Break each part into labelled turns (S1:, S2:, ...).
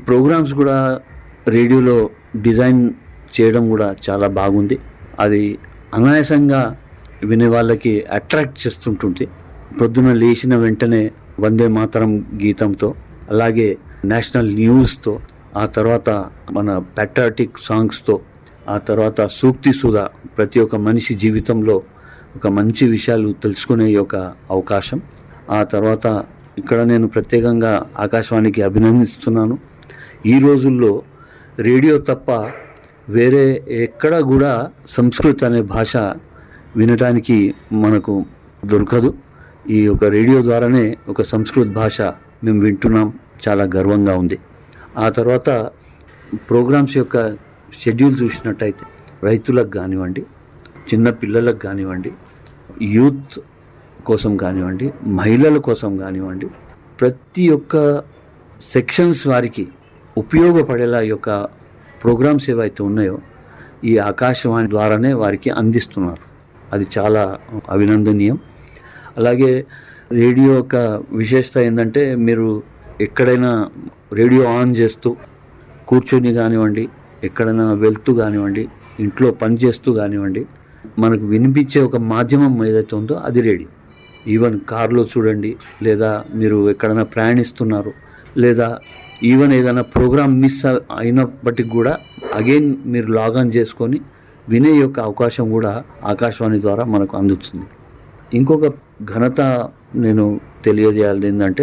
S1: programmes కూడా రేడియోలో design చేయడం కూడా చాలా బాగుంది అది అనాయాసంగా వినే వాళ్ళకి అట్రాక్ట్ చేస్తుంటుంది పొద్దున లేచిన వెంటనే వందే మాతరం గీతంతో అలాగే నేషనల్ న్యూస్తో ఆ తర్వాత మన పెట్రాటిక్ సాంగ్స్తో ఆ తర్వాత సూక్తి సుధా ప్రతి ఒక్క మనిషి జీవితంలో ఒక మంచి విషయాలు తెలుసుకునే ఒక అవకాశం ఆ తర్వాత ఇక్కడ నేను ప్రత్యేకంగా ఆకాశవాణికి అభినందిస్తున్నాను ఈ రోజుల్లో రేడియో తప్ప వేరే ఎక్కడ కూడా సంస్కృత్ అనే భాష వినటానికి మనకు దొరకదు ఈ యొక్క రేడియో ద్వారానే ఒక సంస్కృత్ భాష మేము వింటున్నాం చాలా గర్వంగా ఉంది ఆ తర్వాత ప్రోగ్రామ్స్ యొక్క షెడ్యూల్ చూసినట్టయితే రైతులకు కానివ్వండి చిన్న పిల్లలకు కానివ్వండి యూత్ కోసం కానివ్వండి మహిళల కోసం కానివ్వండి ప్రతి ఒక్క సెక్షన్స్ వారికి ఉపయోగపడేలా ఈ యొక్క ప్రోగ్రామ్స్ ఏవైతే ఉన్నాయో ఈ ఆకాశవాణి ద్వారానే వారికి అందిస్తున్నారు అది చాలా అభినందనీయం అలాగే రేడియో యొక్క విశేషత ఏంటంటే మీరు ఎక్కడైనా రేడియో ఆన్ చేస్తూ కూర్చొని కానివ్వండి ఎక్కడైనా వెళ్తూ కానివ్వండి ఇంట్లో పని చేస్తూ కానివ్వండి మనకు వినిపించే ఒక మాధ్యమం ఏదైతే ఉందో అది రేడియో ఈవెన్ కార్లో చూడండి లేదా మీరు ఎక్కడైనా ప్రయాణిస్తున్నారు లేదా ఈవెన్ ఏదైనా ప్రోగ్రామ్ మిస్ అయినప్పటికి కూడా అగైన్ మీరు లాగాన్ చేసుకొని వినే యొక్క అవకాశం కూడా ఆకాశవాణి ద్వారా మనకు అందుతుంది ఇంకొక ఘనత నేను తెలియజేయాలి ఏంటంటే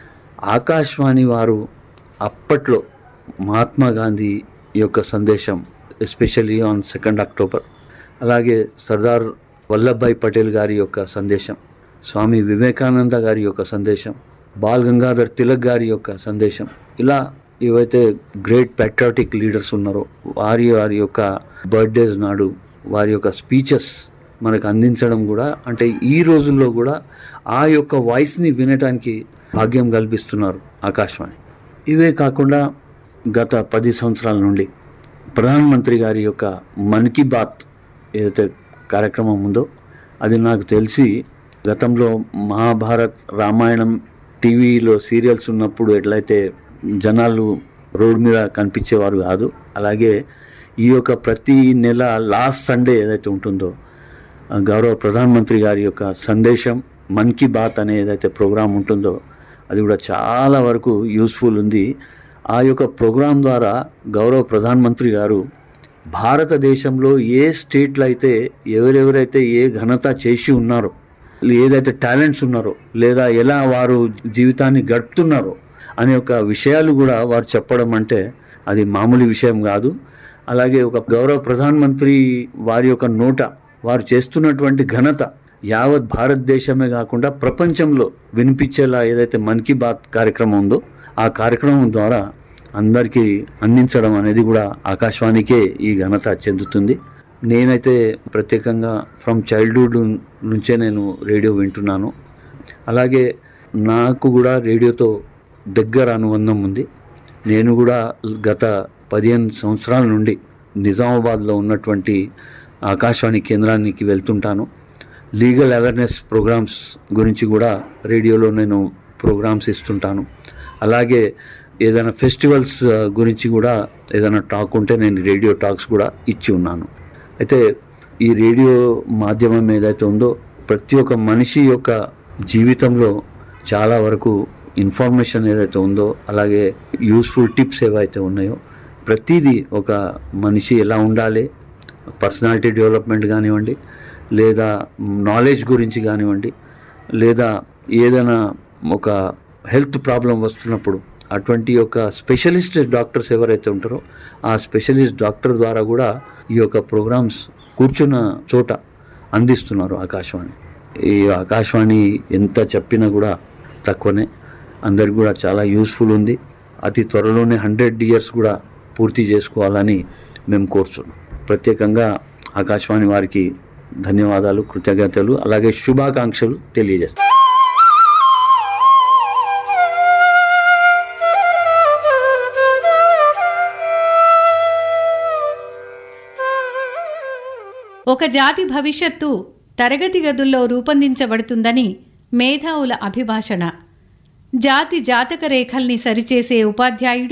S1: ఆకాశవాణి వారు అప్పట్లో మహాత్మా గాంధీ యొక్క సందేశం ఎస్పెషల్లీ ఆన్ సెకండ్ అక్టోబర్ అలాగే సర్దార్ వల్లభాయ్ పటేల్ గారి యొక్క సందేశం స్వామి వివేకానంద గారి యొక్క సందేశం బాల్ గంగాధర్ తిలక్ గారి యొక్క సందేశం ఇలా ఏవైతే గ్రేట్ పెట్రాటిక్ లీడర్స్ ఉన్నారో వారి వారి యొక్క బర్త్డేస్ నాడు వారి యొక్క స్పీచెస్ మనకు అందించడం కూడా అంటే ఈ రోజుల్లో కూడా ఆ యొక్క వాయిస్ని వినటానికి భాగ్యం కల్పిస్తున్నారు ఆకాశవాణి ఇవే కాకుండా గత పది సంవత్సరాల నుండి ప్రధానమంత్రి గారి యొక్క మన్ కీ బాత్ ఏదైతే కార్యక్రమం ఉందో అది నాకు తెలిసి గతంలో మహాభారత్ రామాయణం టీవీలో సీరియల్స్ ఉన్నప్పుడు ఎట్లయితే జనాలు రోడ్ మీద కనిపించేవారు కాదు అలాగే ఈ యొక్క ప్రతి నెల లాస్ట్ సండే ఏదైతే ఉంటుందో ఆ గౌరవ ప్రధానమంత్రి గారి యొక్క సందేశం మన్ కీ బాత్ అనే ఏదైతే ప్రోగ్రాం ఉంటుందో అది కూడా చాలా వరకు యూస్ఫుల్ ఉంది ఆ యొక్క ప్రోగ్రాం ద్వారా గౌరవ ప్రధానమంత్రి గారు భారతదేశంలో ఏ స్టేట్లో అయితే ఎవరెవరైతే ఏ ఘనత చేసి ఉన్నారో ఏదైతే టాలెంట్స్ ఉన్నారో లేదా ఎలా వారు జీవితాన్ని గడుపుతున్నారో అనే ఒక విషయాలు కూడా వారు చెప్పడం అంటే అది మామూలు విషయం కాదు అలాగే ఒక గౌరవ ప్రధానమంత్రి వారి యొక్క నోట వారు చేస్తున్నటువంటి ఘనత యావత్ భారతదేశమే కాకుండా ప్రపంచంలో వినిపించేలా ఏదైతే మన్ కీ బాత్ కార్యక్రమం ఉందో ఆ కార్యక్రమం ద్వారా అందరికీ అందించడం అనేది కూడా ఆకాశవాణికే ఈ ఘనత చెందుతుంది నేనైతే ప్రత్యేకంగా ఫ్రమ్ చైల్డ్హుడ్ నుంచే నేను రేడియో వింటున్నాను అలాగే నాకు కూడా రేడియోతో దగ్గర అనుబంధం ఉంది నేను కూడా గత పదిహేను సంవత్సరాల నుండి నిజామాబాద్లో ఉన్నటువంటి ఆకాశవాణి కేంద్రానికి వెళ్తుంటాను లీగల్ అవేర్నెస్ ప్రోగ్రామ్స్ గురించి కూడా రేడియోలో నేను ప్రోగ్రామ్స్ ఇస్తుంటాను అలాగే ఏదైనా ఫెస్టివల్స్ ఆ, గురించి కూడా ఏదైనా టాక్ ఉంటే నేను రేడియో టాక్స్ కూడా ఇచ్చి ఉన్నాను అయితే ఈ రేడియో మాధ్యమం ఏదైతే ఉందో ప్రతి ఒక్క మనిషి యొక్క జీవితంలో చాలా వరకు ఇన్ఫర్మేషన్ ఏదైతే ఉందో అలాగే యూస్ఫుల్ టిప్స్ ఏవైతే ఉన్నాయో ప్రతిదీ ఒక మనిషి ఎలా ఉండాలి పర్సనాలిటీ డెవలప్మెంట్ కానివ్వండి లేదా నాలెడ్జ్ గురించి కానివ్వండి లేదా ఏదైనా ఒక హెల్త్ ప్రాబ్లం వస్తున్నప్పుడు అటువంటి యొక్క స్పెషలిస్ట్ డాక్టర్స్ ఎవరైతే ఉంటారో ఆ స్పెషలిస్ట్ డాక్టర్ ద్వారా కూడా ఈ యొక్క ప్రోగ్రామ్స్ కూర్చున్న చోట అందిస్తున్నారు ఆకాశవాణి ఈ ఆకాశవాణి ఎంత చెప్పినా కూడా తక్కువనే అందరికి కూడా చాలా యూస్ఫుల్ ఉంది అతి త్వరలోనే హండ్రెడ్ ఇయర్స్ కూడా పూర్తి చేసుకోవాలని మేము కోరుతున్నాం ప్రత్యేకంగా ఆకాశవాణి వారికి ధన్యవాదాలు కృతజ్ఞతలు అలాగే శుభాకాంక్షలు తెలియజేస్తాం
S2: ఒక జాతి భవిష్యత్తు తరగతి గదుల్లో రూపొందించబడుతుందని మేధావుల అభిభాషణ జాతి జాతక రేఖల్ని సరిచేసే ఉపాధ్యాయుడు